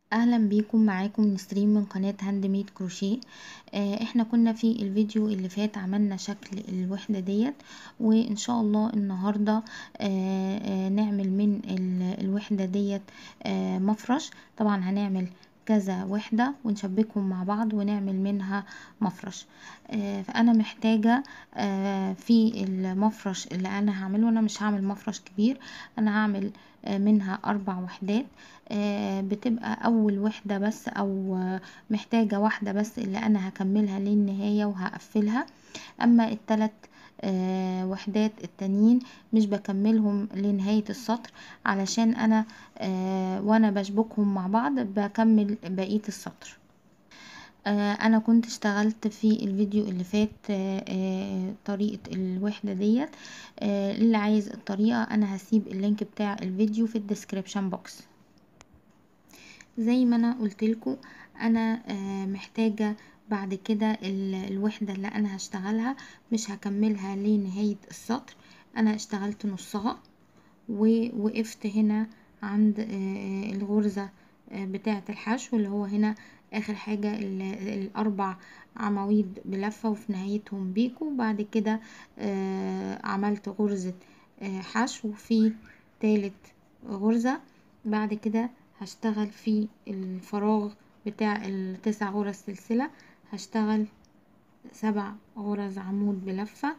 اهلا بيكم معاكم نسرين من قناة هاند ميد كروشيه آه احنا كنا في الفيديو اللي فات عملنا شكل الوحدة ديت وان شاء الله النهاردة آه آه نعمل من الوحدة ديت آه مفرش طبعا هنعمل كذا وحدة ونشبكهم مع بعض ونعمل منها مفرش آه فانا محتاجة آه في المفرش اللي انا هعمله انا مش هعمل مفرش كبير انا هعمل آه منها اربع وحدات بتبقى اول وحدة بس او محتاجة واحدة بس اللي انا هكملها للنهاية وهقفلها اما التلات وحدات التانيين مش بكملهم لنهاية السطر علشان انا وانا بشبكهم مع بعض بكمل بقية السطر انا كنت اشتغلت في الفيديو اللي فات طريقة الوحدة ديت اللي عايز الطريقة انا هسيب اللينك بتاع الفيديو في الديسكريبشن بوكس زي ما انا قلتلكوا انا محتاجة بعد كده الوحدة اللي انا هشتغلها مش هكملها لنهاية السطر انا اشتغلت نصها ووقفت هنا عند الغرزة بتاعة الحشو اللي هو هنا اخر حاجة الاربع عواميد بلفة وفي نهايتهم بيكو بعد كده عملت غرزة حشو في تالت غرزة بعد كده هشتغل في الفراغ بتاع التسع غرز سلسلة هشتغل سبع غرز عمود بلفة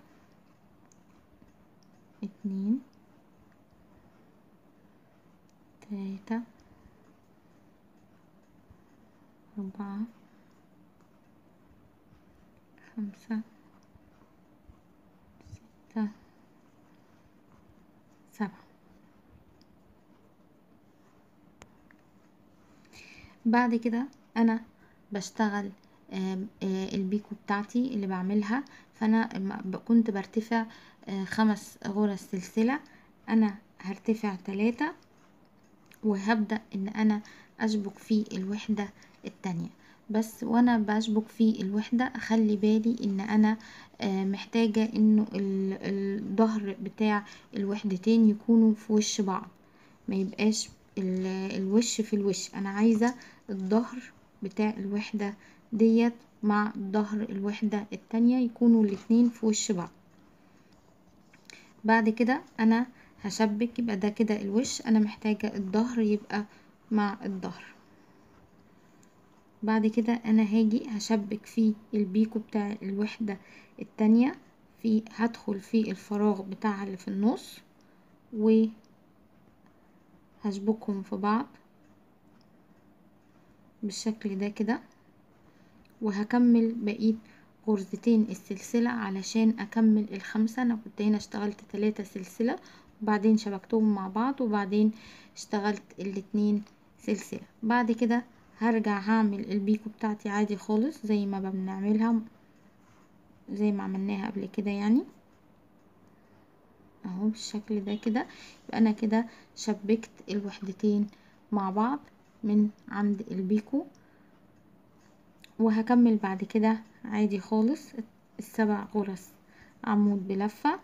اتنين تلاتة أربعة خمسة ستة سبعة بعد كده انا بشتغل البيكو بتاعتي اللي بعملها فانا كنت برتفع خمس غرز سلسلة انا هرتفع تلاتة وهبدأ ان انا اشبك في الوحدة التانية بس وانا بشبك في الوحدة اخلي بالي ان انا محتاجة انه الظهر بتاع الوحدتين يكونوا في وش بعض ما يبقاش الوش في الوش انا عايزة الظهر بتاع الوحدة ديت مع ظهر الوحدة التانية يكونوا الاتنين في وش بعض بعد كده انا هشبك يبقى ده كده الوش انا محتاجة الظهر يبقى مع الظهر بعد كده انا هاجي هشبك في البيكو بتاع الوحدة التانية في هدخل في الفراغ بتاعها اللي في النص و هشبكهم في بعض بالشكل ده كده وهكمل بقية غرزتين السلسلة علشان اكمل الخمسة انا كنت هنا اشتغلت تلاتة سلسلة وبعدين شبكتهم مع بعض وبعدين اشتغلت الاتنين سلسلة بعد كده هرجع هعمل البيكو بتاعتي عادي خالص زي ما بنعملها زي ما عملناها قبل كده يعني اهو بالشكل ده كده يبقى انا كده شبكت الوحدتين مع بعض من عند البيكو وهكمل بعد كده عادي خالص السبع غرز عمود بلفة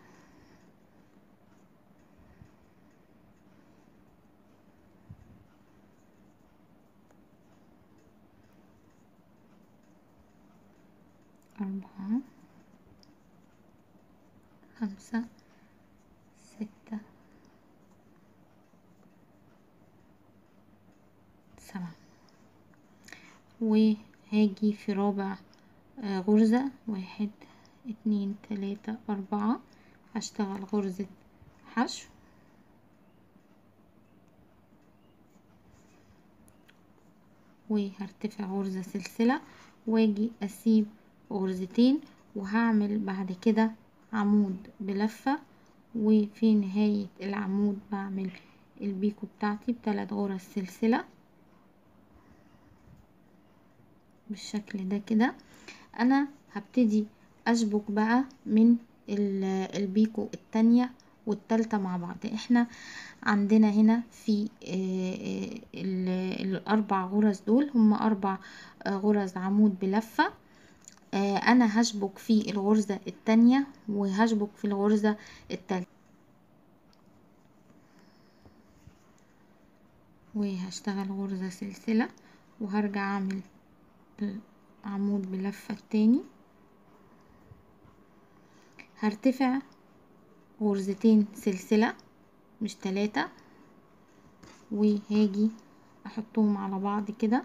أربعة خمسة ستة سبعة وهاجي في رابع غرزة واحد اتنين تلاتة أربعة هشتغل غرزة حشو وهرتفع غرزة سلسلة واجي اسيب غرزتين وهعمل بعد كده عمود بلفة وفي نهاية العمود بعمل البيكو بتاعتي بتلات غرز سلسلة بالشكل ده كده انا هبتدي اشبك بقى من البيكو التانية والتالتة مع بعض احنا عندنا هنا في الاربع غرز دول هم اربع غرز عمود بلفة انا هشبك في الغرزة التانية وهشبك في الغرزة التالتة وهشتغل غرزة سلسلة وهرجع اعمل عمود بلفة التاني هرتفع غرزتين سلسلة مش تلاتة وهاجي احطهم على بعض كده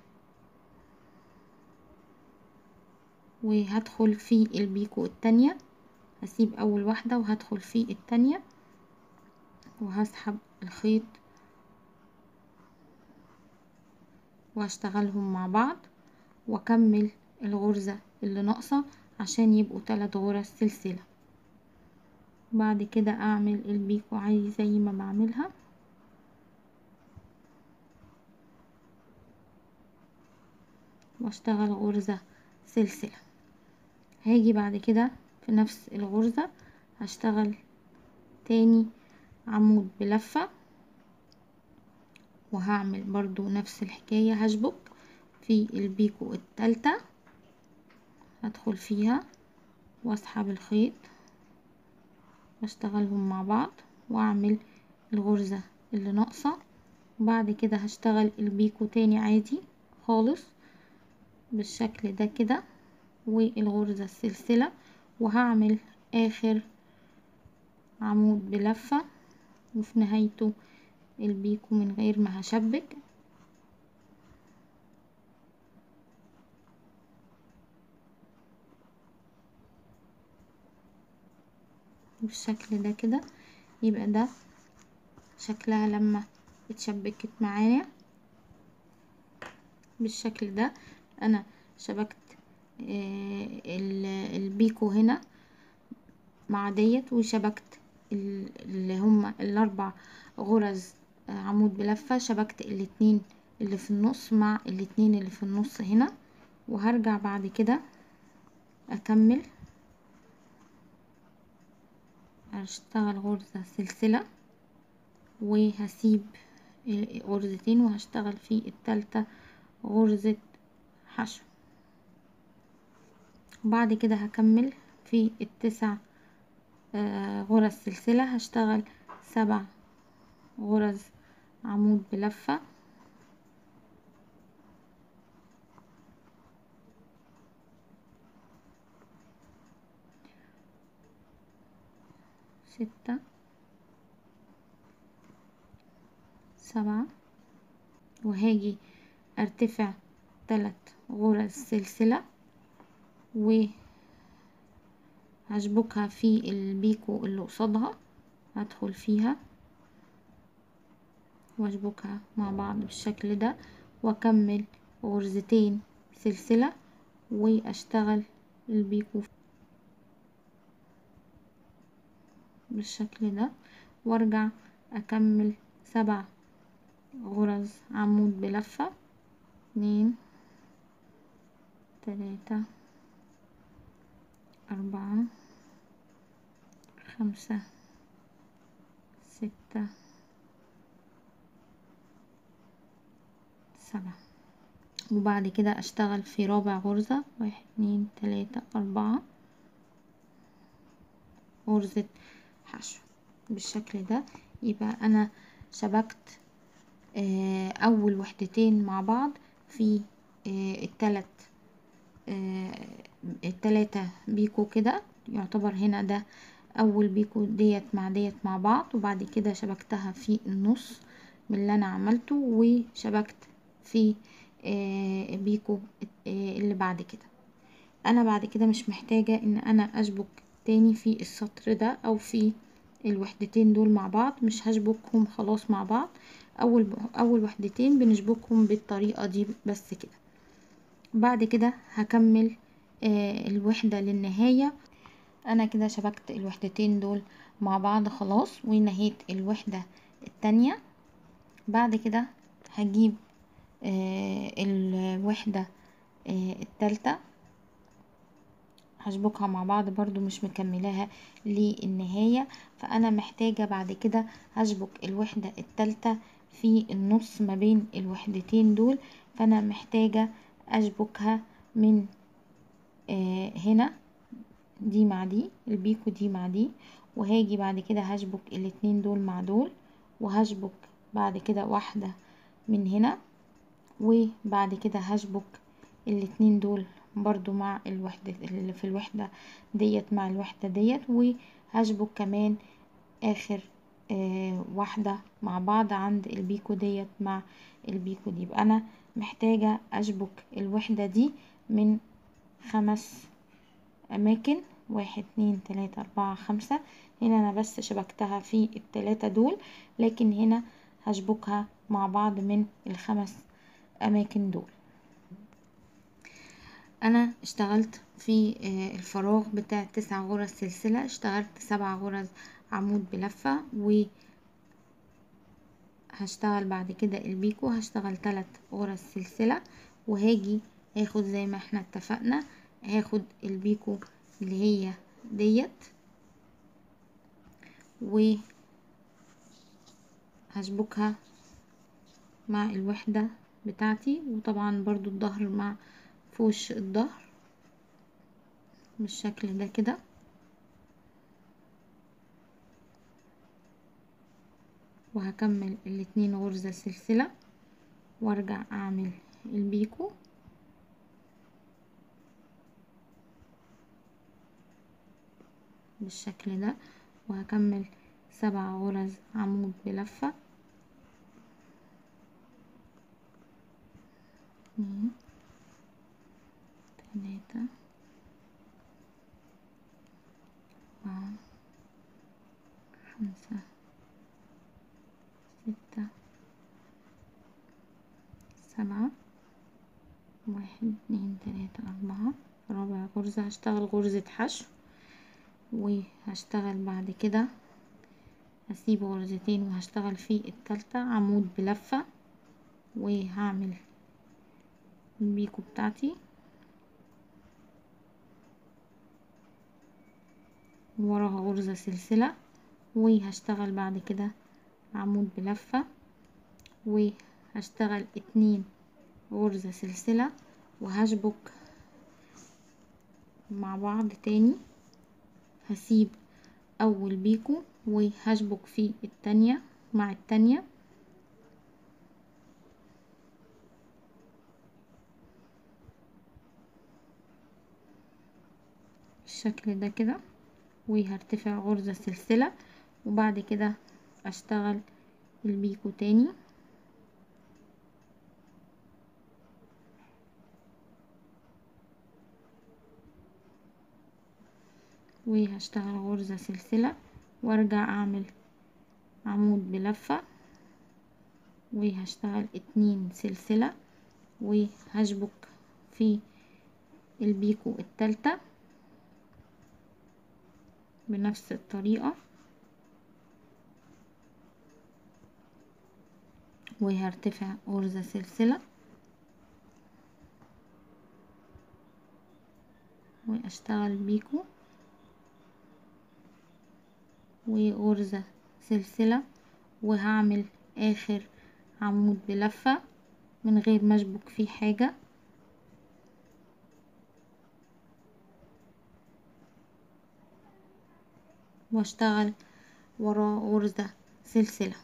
وهدخل في البيكو التانية هسيب اول واحدة وهدخل في التانية وهسحب الخيط وهشتغلهم مع بعض واكمل الغرزة اللي ناقصة عشان يبقوا تلات غرز سلسلة بعد كده اعمل البيكو عادي زي ما بعملها واشتغل غرزة سلسلة هاجي بعد كده في نفس الغرزة هشتغل تاني عمود بلفة وهعمل برضو نفس الحكاية هشبك في البيكو التالتة هدخل فيها واسحب الخيط واشتغلهم مع بعض واعمل الغرزة اللي ناقصة وبعد كده هشتغل البيكو تاني عادي خالص بالشكل ده كده والغرزة السلسلة وهعمل اخر عمود بلفة وفي نهايته البيكو من غير ما هشبك بالشكل ده كده يبقى ده شكلها لما اتشبكت معايا بالشكل ده انا شبكت البيكو هنا مع ديت وشبكت اللي هما الاربع غرز عمود بلفة شبكت الاتنين اللي في النص مع الاتنين اللي في النص هنا وهرجع بعد كده اكمل هشتغل غرزة سلسلة وهسيب غرزتين وهشتغل في التالتة غرزة حشو بعد كده هكمل في التسع غرز سلسلة هشتغل سبع غرز عمود بلفة ستة سبعة وهاجي ارتفع تلات غرز سلسلة وهشبكها في البيكو اللي قصادها هدخل فيها واشبكها مع بعض بالشكل ده واكمل غرزتين سلسلة واشتغل البيكو بالشكل ده وارجع اكمل سبع غرز عمود بلفة اتنين تلاتة أربعة خمسة ستة سبعة وبعد كده اشتغل في رابع غرزة واحد اتنين تلاتة أربعة غرزة حشو بالشكل ده يبقى انا شبكت اول وحدتين مع بعض في التلات التلاتة بيكو كده يعتبر هنا ده اول بيكو ديت مع ديت مع بعض وبعد كده شبكتها في النص من اللي انا عملته وشبكت في بيكو اللي بعد كده انا بعد كده مش محتاجة ان انا اشبك تاني في السطر ده او في الوحدتين دول مع بعض مش هشبكهم خلاص مع بعض اول اول وحدتين بنشبكهم بالطريقة دي بس كده بعد كده هكمل آه الوحدة للنهاية انا كده شبكت الوحدتين دول مع بعض خلاص ونهيت الوحدة التانية بعد كده هجيب آه الوحدة آه التالتة هشبكها مع بعض برضو مش مكملاها للنهاية فانا محتاجة بعد كده هشبك الوحدة التالتة في النص ما بين الوحدتين دول فانا محتاجة اشبكها من آه هنا دي مع دي البيكو دي مع دي وهاجي بعد كده هشبك الاتنين دول مع دول وهشبك بعد كده واحدة من هنا وبعد كده هشبك الاتنين دول برضو مع الوحدة اللي في الوحدة ديت مع الوحدة ديت وهشبك كمان اخر آه واحدة مع بعض عند البيكو ديت مع البيكو دي يبقى انا محتاجة اشبك الوحدة دي من خمس اماكن واحد اتنين تلاتة اربعة خمسة هنا انا بس شبكتها في التلاتة دول لكن هنا هشبكها مع بعض من الخمس اماكن دول انا اشتغلت في الفراغ بتاع تسع غرز سلسلة اشتغلت سبع غرز عمود بلفة و هشتغل بعد كده البيكو هشتغل تلات غرز سلسلة وهاجي هاخد زي ما احنا اتفقنا هاخد البيكو اللي هي ديت و هشبكها مع الوحدة بتاعتي وطبعا برضو الظهر مع في وش الظهر بالشكل ده كده وهكمل الاتنين غرزة سلسلة وارجع اعمل البيكو بالشكل ده وهكمل سبع غرز عمود بلفة اتنين تلاتة أربعة خمسة ستة سبعة واحد اتنين تلاتة أربعة رابع غرزة هشتغل غرزة حشو وهشتغل بعد كده هسيب غرزتين وهشتغل في التالتة عمود بلفة وهعمل البيكو بتاعتي وراها غرزة سلسلة وهشتغل بعد كده عمود بلفة وهشتغل اتنين غرزة سلسلة وهشبك مع بعض تاني هسيب اول بيكو وهشبك في التانية مع التانية بالشكل ده كده وهرتفع غرزة سلسلة وبعد كده اشتغل البيكو تاني وهشتغل غرزة سلسلة وارجع اعمل عمود بلفة وهشتغل اتنين سلسلة وهشبك في البيكو التالتة بنفس الطريقة وهرتفع غرزة سلسلة واشتغل بيكو وغرزة سلسلة وهعمل اخر عمود بلفة من غير ما اشبك فيه حاجة واشتغل وراه غرزة سلسلة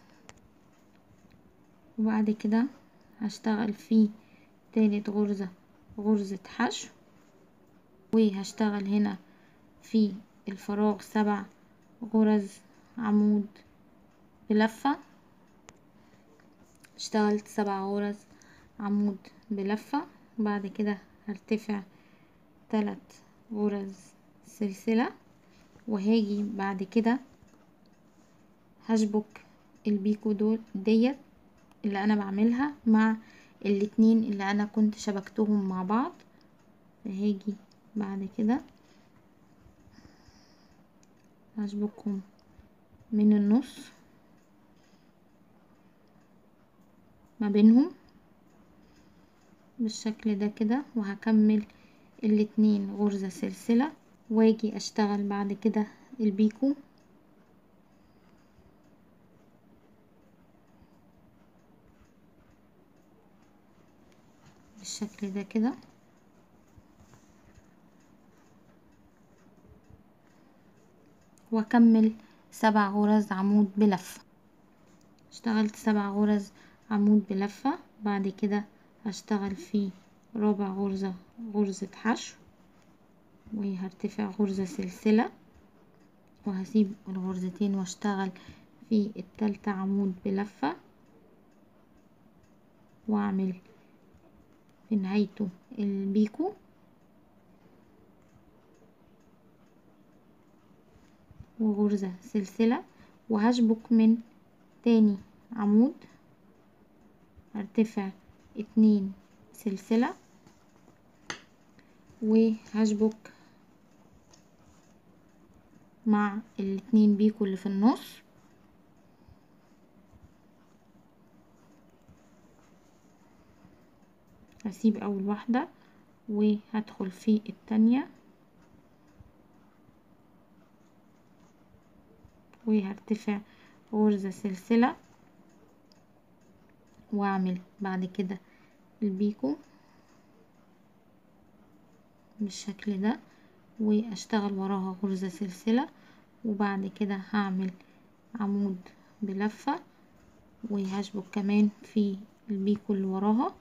وبعد كده هشتغل في تالت غرزة غرزة حشو وهشتغل هنا في الفراغ سبع غرز عمود بلفة اشتغلت سبع غرز عمود بلفة بعد كده هرتفع تلات غرز سلسلة وهاجي بعد كده هشبك البيكو دول ديت اللي انا بعملها مع الاتنين اللي انا كنت شبكتهم مع بعض هاجي بعد كده هشبكهم من النص ما بينهم بالشكل ده كده وهكمل الاتنين غرزة سلسلة واجي اشتغل بعد كده البيكو بالشكل ده كده واكمل سبع غرز عمود بلفة اشتغلت سبع غرز عمود بلفة بعد كده هشتغل في رابع غرزة غرزة حشو وهرتفع غرزة سلسلة وهسيب الغرزتين واشتغل في التالتة عمود بلفة واعمل في نهايته البيكو وغرزة سلسلة وهشبك من تاني عمود هرتفع اتنين سلسلة وهشبك مع الاتنين بيكو اللي في النص هسيب اول واحدة وهدخل في التانية وهرتفع غرزة سلسلة واعمل بعد كده البيكو بالشكل ده واشتغل وراها غرزة سلسلة وبعد كده هعمل عمود بلفة وهشبك كمان في البيكو اللي وراها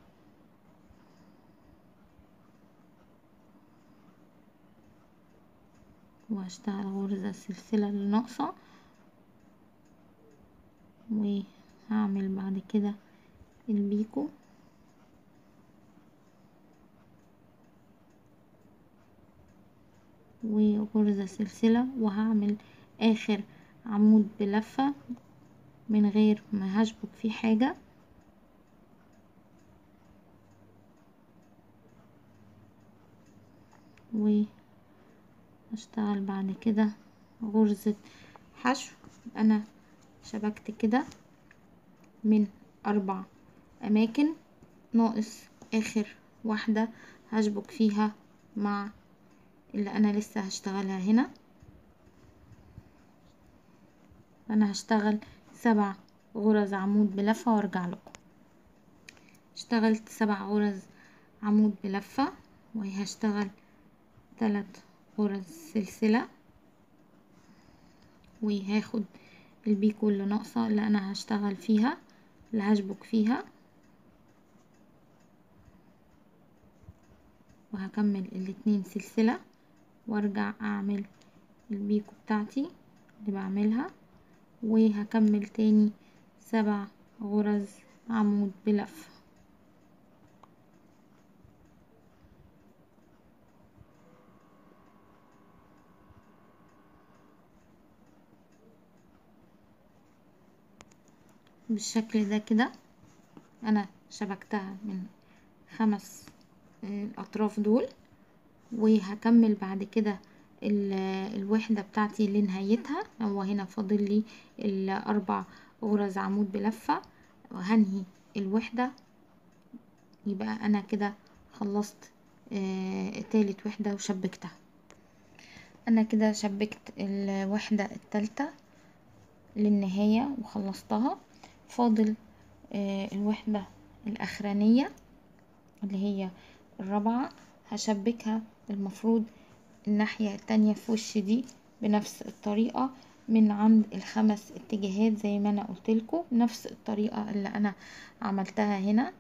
وهشتغل غرزة السلسلة اللي ناقصة وهعمل بعد كده البيكو وغرزة سلسلة وهعمل اخر عمود بلفة من غير ما هشبك فيه حاجة واشتغل بعد كده غرزة حشو انا شبكت كده من اربع اماكن ناقص اخر واحدة هشبك فيها مع اللي انا لسه هشتغلها هنا انا هشتغل سبع غرز عمود بلفة وارجع لكم اشتغلت سبع غرز عمود بلفة وهشتغل تلات غرز سلسلة وهاخد البيكو اللي ناقصة اللي انا هشتغل فيها اللي هشبك فيها وهكمل الاتنين سلسلة وارجع اعمل البيكو بتاعتي اللي بعملها وهكمل تاني سبع غرز عمود بلفة بالشكل ده كده انا شبكتها من خمس الاطراف دول وهكمل بعد كده الوحدة بتاعتي لنهايتها هو هنا فاضل لي الاربع غرز عمود بلفة وهنهي الوحدة يبقى انا كده خلصت آه تالت وحدة وشبكتها انا كده شبكت الوحدة التالتة للنهاية وخلصتها فاضل آه الوحدة الاخرانية اللي هي الرابعة هشبكها المفروض الناحية التانية في وش دي بنفس الطريقة من عند الخمس اتجاهات زي ما انا قلتلكوا نفس الطريقة اللي انا عملتها هنا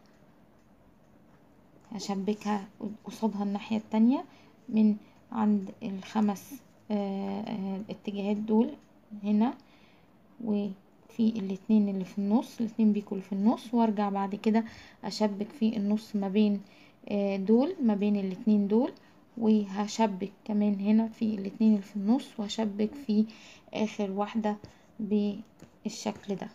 هشبكها قصادها الناحية التانية من عند الخمس اه اتجاهات دول هنا وفي الاتنين اللي في النص الاتنين بيكوا اللي في النص وارجع بعد كده اشبك في النص ما بين اه دول ما بين الاتنين دول وهشبك كمان هنا في الاتنين اللي في النص وهشبك في اخر واحدة بالشكل ده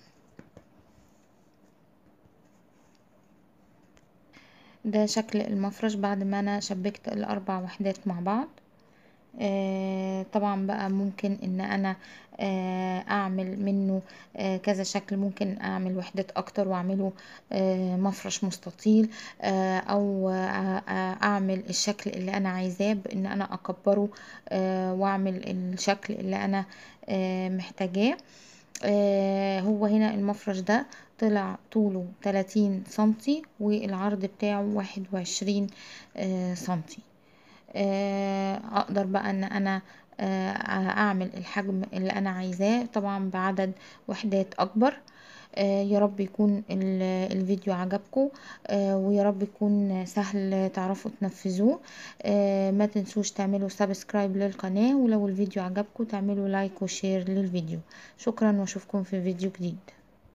ده شكل المفرش بعد ما انا شبكت الاربع وحدات مع بعض آه طبعا بقى ممكن ان انا آه اعمل منه آه كذا شكل ممكن اعمل وحدات اكتر واعمله مفرش مستطيل او اعمل الشكل اللي انا عايزاه بان انا اكبره واعمل الشكل اللي انا محتاجاه هو هنا المفرش ده طلع طوله 30 سنتي والعرض بتاعه واحد وعشرين سنتي اقدر بقى ان انا اعمل الحجم اللي انا عايزاه طبعا بعدد وحدات اكبر يا رب يكون الفيديو عجبكم ويا رب يكون سهل تعرفوا تنفذوه ما تنسوش تعملوا سبسكرايب للقناة ولو الفيديو عجبكم تعملوا لايك وشير للفيديو شكرا واشوفكم في فيديو جديد